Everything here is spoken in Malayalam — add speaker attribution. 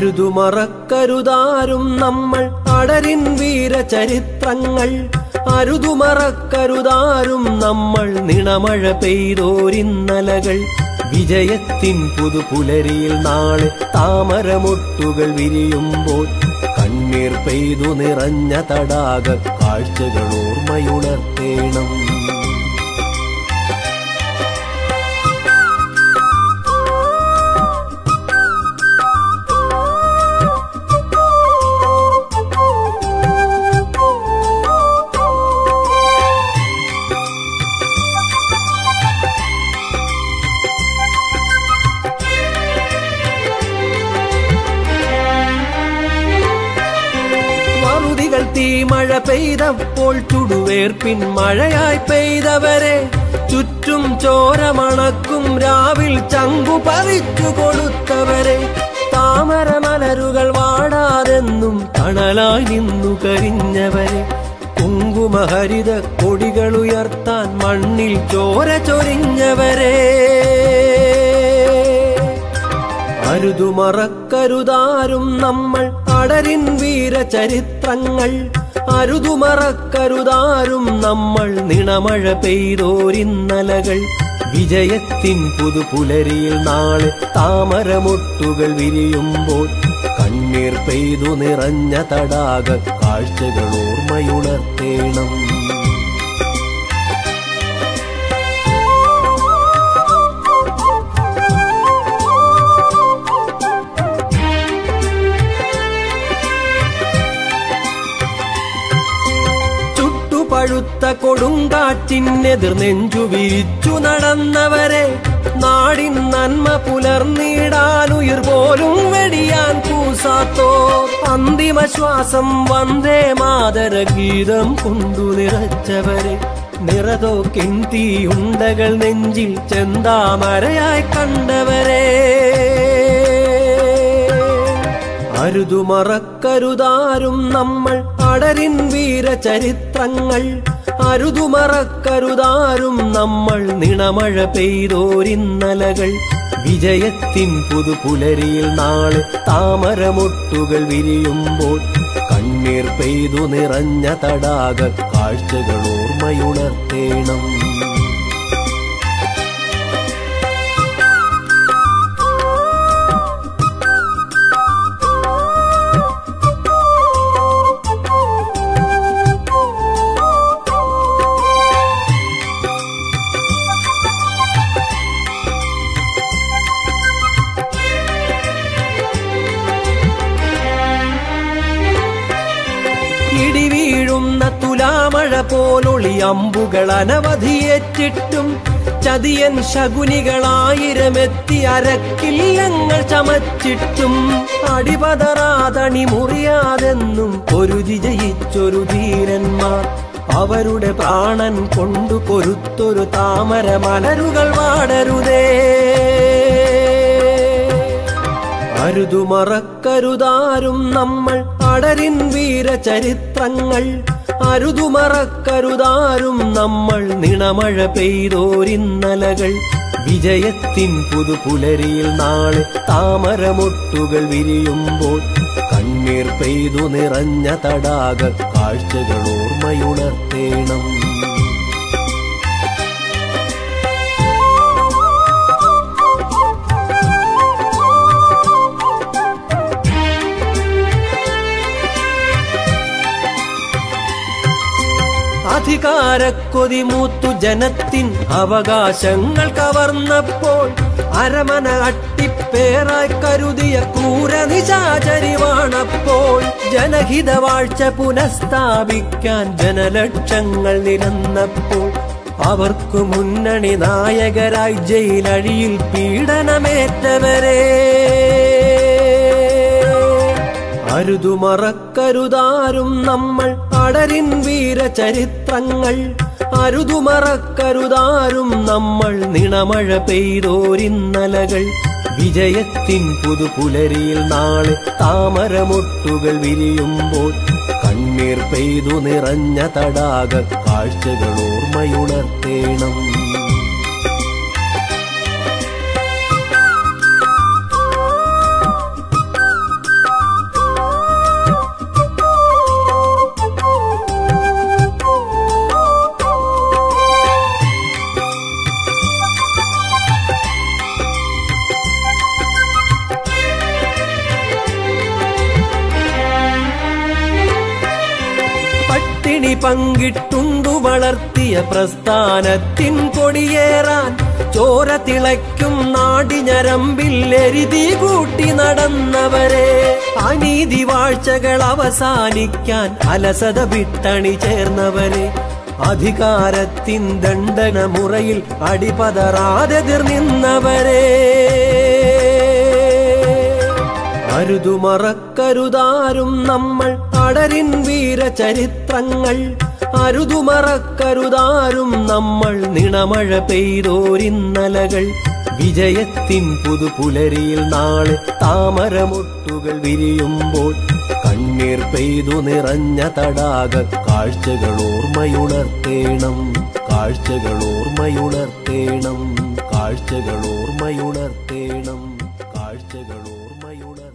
Speaker 1: അരുതുമറക്കരുതാരും നമ്മൾ അടരിൻ വീരചരിത്രങ്ങൾ അരുതുമറക്കരുതാരും നമ്മൾ നിണമഴ പെയ്തോരിന്നലകൾ വിജയത്തിൻ പുതുപുലരിയിൽ നാളെ താമരമൊട്ടുകൾ വിരിയുമ്പോൾ കണ്ണീർ പെയ്തു നിറഞ്ഞ തടാക കാഴ്ചകൾ ഓർമ്മയുണർത്തേണം മറുതികൾ തീമഴ പെയ്തപ്പോൾ ചുടുവേർപ്പിൻ മഴയായി പെയ്തവരെ ചുറ്റും ചോരമണക്കും രാവിൽ ചങ്കു പറിച്ചു കൊടുത്തവരെ താമര മലരുകൾ വാടാതെന്നും തണലായി നിന്നു കരിഞ്ഞവരെ കുങ്കുമഹരിത കൊടികൾ ഉയർത്താൻ മണ്ണിൽ ചോര ചൊരിഞ്ഞവരെ അരുതുമറക്കരുതാരും നമ്മൾ അടരിൻ വീരചരിത്രങ്ങൾ അരുതുമറക്കരുതാരും നമ്മൾ നിണമഴ പെയ്തോരിന്നലകൾ വിജയത്തിൻ പുതുപുലരിയിൽ നാളെ താമരമൊട്ടുകൾ വിരിയുമ്പോൾ കണ്ണീർ പെയ്തു നിറഞ്ഞ തടാക കാഴ്ചകൾ ഓർമ്മയുണർത്തേണം ചുട്ടുപഴുത്ത കൊടുങ്കാറ്റിനെതിർ നെഞ്ചു വിരിച്ചു നടന്നവരെ നാടിൻ നന്മ പുലർന്നിടാനുയിർ പോലും വെടിയാൻ കൂസാത്തോ അന്തിമ ശ്വാസം വന്ദേ മാതര ഗീതം കൊണ്ടു നിറച്ചവരെ നിറതോ കിൻതീയുണ്ടകൾ നെഞ്ചിൽ ചെന്താമരയായി കണ്ടവരെ അരുതുമറക്കരുതാരും നമ്മൾ അടരിൻ വീരചരിത്രങ്ങൾ അരുതുമറക്കരുതാരും നമ്മൾ നിണമഴ പെയ്തോരിന്നലകൾ വിജയത്തിൻ പുതുപുലരിയിൽ നാളെ താമരമൊട്ടുകൾ വിരിയുമ്പോൾ കണ്ണീർ പെയ്തു നിറഞ്ഞ തടാക കാഴ്ചകൾ ഓർമ്മയുണർത്തേണം ഇടിവീഴുന്ന തുലാമഴ പോലൊളി അമ്പുകൾ അനവധിയേറ്റിട്ടും ചതിയൻ ശകുനികളായിരമെത്തി അരക്കില്ലങ്ങൾ ചമച്ചിട്ടും അടിപതറാതണി മുറിയാതെന്നും പൊരുതി ജയിച്ചൊരു ധീരന്മാർ അവരുടെ പ്രാണൻ കൊണ്ടു പൊരുത്തൊരു താമര മലരുകൾ വാടരുതേ അരുതുമറക്കരുതാരും നമ്മൾ അടരിൻ വീരചരിത്രങ്ങൾ അരുതുമറക്കരുതാരും നമ്മൾ നിണമഴ പെയ്തോരിന്നലകൾ വിജയത്തിൻ പുതുപുലരിയിൽ നാളെ താമരമൊട്ടുകൾ വിരിയുമ്പോൾ കണ്ണീർ പെയ്തു നിറഞ്ഞ തടാക കാഴ്ചകൾ ഓർമ്മയുണർത്തേണം അധികാരക്കൊതി മൂത്തു ജനത്തിൻ അവകാശങ്ങൾ കവർന്നപ്പോൾ അരമന അട്ടിപ്പേറായി കരുതിയ ക്രൂര നിശാചരിവാണപ്പോൾ ജനഹിത വാഴ്ച പുനഃസ്ഥാപിക്കാൻ ജനലക്ഷങ്ങൾ നിരന്നപ്പോൾ അവർക്കു മുന്നണി നായകരായി ജയിലഴിയിൽ പീഡനമേറ്റവരെ അരുതുമറക്കരുതാരും നമ്മൾ അടരിൻ വീരചരിത്രങ്ങൾ അരുതുമറക്കരുതാരും നമ്മൾ നിണമഴ പെയ്തോരിന്നലകൾ വിജയത്തിൻ പുതുപുലരിയിൽ നാളെ താമരമൊട്ടുകൾ വിരിയുമ്പോൾ കണ്ണീർ പെയ്തു നിറഞ്ഞ തടാക കാഴ്ചകൾ ഓർമ്മയുണർത്തേണം പിടി പങ്കിട്ടുണ്ടു വളർത്തിയ പ്രസ്ഥാനത്തിൻ കൊടിയേറാൻ ചോര തിളയ്ക്കും നാടിഞ്ഞരമ്പിൽ എരുതി കൂട്ടി നടന്നവരെ അനീതി വാഴ്ചകൾ അവസാനിക്കാൻ അലസത വിട്ടണി ചേർന്നവരെ അധികാരത്തിൻ ദണ്ഡന മുറയിൽ അടിപതറാതെ നിന്നവരെ അരുതുമറക്കരുതാരും നമ്മൾ അടരിൻ വീരചരിത്രങ്ങൾ അരുതുമറക്കരുതാരും നമ്മൾ നിണമഴ പെയ്തോരിന്നലകൾ വിജയത്തിൻ പുതുപുലരിയിൽ നാളെ താമരമൊട്ടുകൾ വിരിയുമ്പോൾ കണ്ണീർ പെയ്തു നിറഞ്ഞ തടാക കാഴ്ചകൾ ഓർമ്മയുണർത്തേണം കാഴ്ചകൾ ഓർമ്മയുണർത്തേണം കാഴ്ചകൾ ഓർമ്മയുണർത്തേണം കാഴ്ചകൾ ഓർമ്മ